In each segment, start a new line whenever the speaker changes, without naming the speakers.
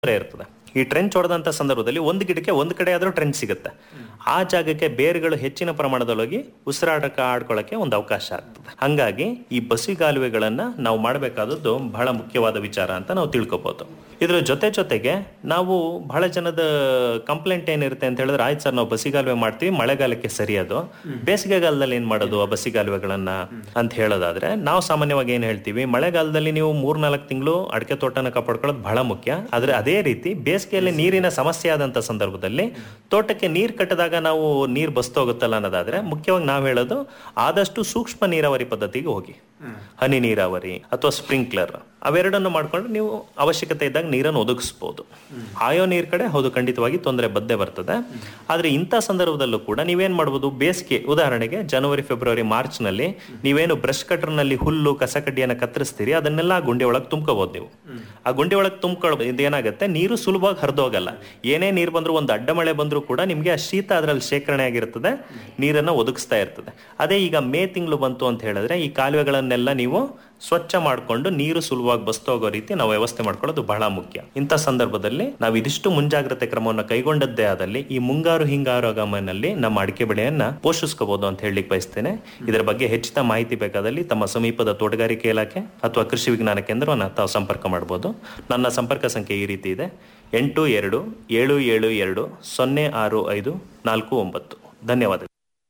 ಇರ್ತದೆ ಈ ಟ್ರೆಂಚ್ ಹೊಡೆದಂತ ಸಂದರ್ಭದಲ್ಲಿ ಒಂದು ಗಿಡಕ್ಕೆ ಒಂದು ಕಡೆ ಆದ್ರೂ ಟ್ರೆಂಚ್ ಸಿಗುತ್ತೆ ಆ ಜಾಗಕ್ಕೆ ಬೇರುಗಳು ಹೆಚ್ಚಿನ ಪ್ರಮಾಣದೊಳಗೆ ಉಸಿರಾಟಕ್ಕೆ ಆಡ್ಕೊಳ್ಳೋಕೆ ಒಂದು ಅವಕಾಶ ಆಗ್ತದೆ ಹಂಗಾಗಿ ಈ ಬಸಿಗಾಲುವೆಗಳನ್ನ ನಾವು ಮಾಡಬೇಕಾದದ್ದು ಬಹಳ ಮುಖ್ಯವಾದ ವಿಚಾರ ಅಂತ ನಾವು ತಿಳ್ಕೊಬಹುದು ಇದ್ರ ಜೊತೆ ಜೊತೆಗೆ ನಾವು ಬಹಳ ಜನದ ಕಂಪ್ಲೇಂಟ್ ಏನಿರುತ್ತೆ ಅಂತ ಹೇಳಿದ್ರೆ ಆಯ್ತು ಸರ್ ನಾವು ಬಸಿಗಾಲುವೆ ಮಾಡ್ತೀವಿ ಮಳೆಗಾಲಕ್ಕೆ ಸರಿ ಅದು ಬೇಸಿಗೆಗಾಲದಲ್ಲಿ ಏನ್ ಮಾಡೋದು ಆ ಬಸಿಗಾಲುವೆಗಳನ್ನ ಅಂತ ಹೇಳೋದಾದ್ರೆ ನಾವು ಸಾಮಾನ್ಯವಾಗಿ ಏನ್ ಹೇಳ್ತೀವಿ ಮಳೆಗಾಲದಲ್ಲಿ ನೀವು ಮೂರ್ನಾಲ್ಕು ತಿಂಗಳು ಅಡಿಕೆ ತೋಟನ ಕಾಪಾಡ್ಕೊಳ್ಳೋದು ಬಹಳ ಮುಖ್ಯ ಆದ್ರೆ ಅದೇ ರೀತಿ ಬೇಸಿಗೆಯಲ್ಲಿ ನೀರಿನ ಸಮಸ್ಯೆ ಆದಂತ ಸಂದರ್ಭದಲ್ಲಿ ತೋಟಕ್ಕೆ ನೀರ್ ಕಟ್ಟದಾಗ ನಾವು ನೀರ್ ಬಸ್ತೋಗುತ್ತಲ್ಲ ಅನ್ನೋದಾದ್ರೆ ಮುಖ್ಯವಾಗಿ ನಾವು ಹೇಳೋದು ಆದಷ್ಟು ಸೂಕ್ಷ್ಮ ನೀರಾವರಿ ಪದ್ಧತಿಗೆ ಹೋಗಿ ಹನಿ ನೀರಾವರಿ ಅಥವಾ ಸ್ಪ್ರಿಂಕ್ಲರ್ ಅವೆರಡನ್ನು ಮಾಡ್ಕೊಂಡು ನೀವು ಅವಶ್ಯಕತೆ ಇದ್ದಾಗ ನೀರನ್ನು ಒದಗಿಸ್ಬೋದು ಆಯೋ ನೀರ್ ಕಡೆ ಹೌದು ಖಂಡಿತವಾಗಿ ತೊಂದರೆ ಬದ್ದೇ ಬರ್ತದೆ ಆದ್ರೆ ಇಂಥ ಸಂದರ್ಭದಲ್ಲೂ ಕೂಡ ನೀವೇನ್ ಮಾಡ್ಬೋದು ಬೇಸಿಗೆ ಉದಾಹರಣೆಗೆ ಜನವರಿ ಫೆಬ್ರವರಿ ಮಾರ್ಚ್ ನಲ್ಲಿ ನೀವೇನು ಬ್ರಷ್ ಕಟರ್ ನಲ್ಲಿ ಹುಲ್ಲು ಕಸ ಕಡ್ಡಿಯನ್ನ ಕತ್ತರಿಸ್ತೀರಿ ಅದನ್ನೆಲ್ಲ ಆ ಗುಂಡಿ ಒಳಗೆ ತುಂಬ್ಕೋಬಹುದು ನೀವು ಆ ಗುಂಡಿ ಒಳಗೆ ತುಂಬ್ಕೊಳ್ಳೋ ಇದೇನಾಗುತ್ತೆ ನೀರು ಸುಲಭವಾಗಿ ಹರಿದೋಗಲ್ಲ ಏನೇ ನೀರು ಬಂದ್ರು ಒಂದು ಅಡ್ಡ ಮಳೆ ಬಂದ್ರು ಕೂಡ ನಿಮ್ಗೆ ಆ ಶೀತ ಅದರಲ್ಲಿ ಶೇಖರಣೆ ಆಗಿರ್ತದೆ ನೀರನ್ನ ಒದಗಿಸ್ತಾ ಇರ್ತದೆ ಅದೇ ಈಗ ಮೇ ತಿಂಗಳು ಬಂತು ಅಂತ ಹೇಳಿದ್ರೆ ಈ ಕಾಲುವೆಗಳನ್ನೆಲ್ಲ ನೀವು ಸ್ವಚ್ಛ ಮಾಡಿಕೊಂಡು ನೀರು ಸುಲಭವಾಗಿ ಬಸ್ತು ಹೋಗೋ ರೀತಿ ನಾವು ವ್ಯವಸ್ಥೆ ಮಾಡ್ಕೊಳ್ಳೋದು ಬಹಳ ಮುಖ್ಯ ಇಂಥ ಸಂದರ್ಭದಲ್ಲಿ ನಾವು ಇದಿಷ್ಟು ಮುಂಜಾಗ್ರತೆ ಕ್ರಮವನ್ನು ಕೈಗೊಂಡದ್ದೇ ಆದಲ್ಲಿ ಈ ಮುಂಗಾರು ಹಿಂಗಾರು ಆಗಮನಲ್ಲಿ ನಮ್ಮ ಅಡಿಕೆ ಬೆಳೆಯನ್ನ ಪೋಷಿಸ್ಕೋಬಹುದು ಅಂತ ಹೇಳಲಿಕ್ಕೆ ಬಯಸ್ತೇನೆ ಇದರ ಬಗ್ಗೆ ಹೆಚ್ಚಿನ ಮಾಹಿತಿ ಬೇಕಾದಲ್ಲಿ ತಮ್ಮ ಸಮೀಪದ ತೋಟಗಾರಿಕೆ ಇಲಾಖೆ ಅಥವಾ ಕೃಷಿ ವಿಜ್ಞಾನ ಕೇಂದ್ರವನ್ನು ತಾವು ಸಂಪರ್ಕ ಮಾಡಬಹುದು ನನ್ನ ಸಂಪರ್ಕ ಸಂಖ್ಯೆ ಈ ರೀತಿ ಇದೆ ಎಂಟು ಎರಡು ಏಳು ಏಳು ಎರಡು ಸೊನ್ನೆ ಆರು ಐದು ನಾಲ್ಕು ಒಂಬತ್ತು ಧನ್ಯವಾದಗಳು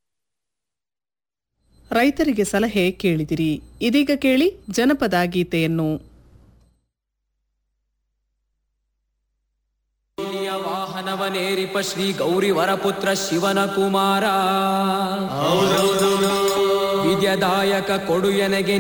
ರೈತರಿಗೆ ಸಲಹೆ ಕೇಳಿದಿರಿ ಇದೀಗ ಕೇಳಿ ಜನಪದ ಗೀತೆಯನ್ನು
ಇಲ್ಲಿಯ ವಾಹನವನೇರಿಪ ಶ್ರೀ ಗೌರಿ ವರಪುತ್ರ ಶಿವನ ಕುಮಾರ ವಿದ್ಯದಾಯಕ ಕೊಡು ಎನಗೆ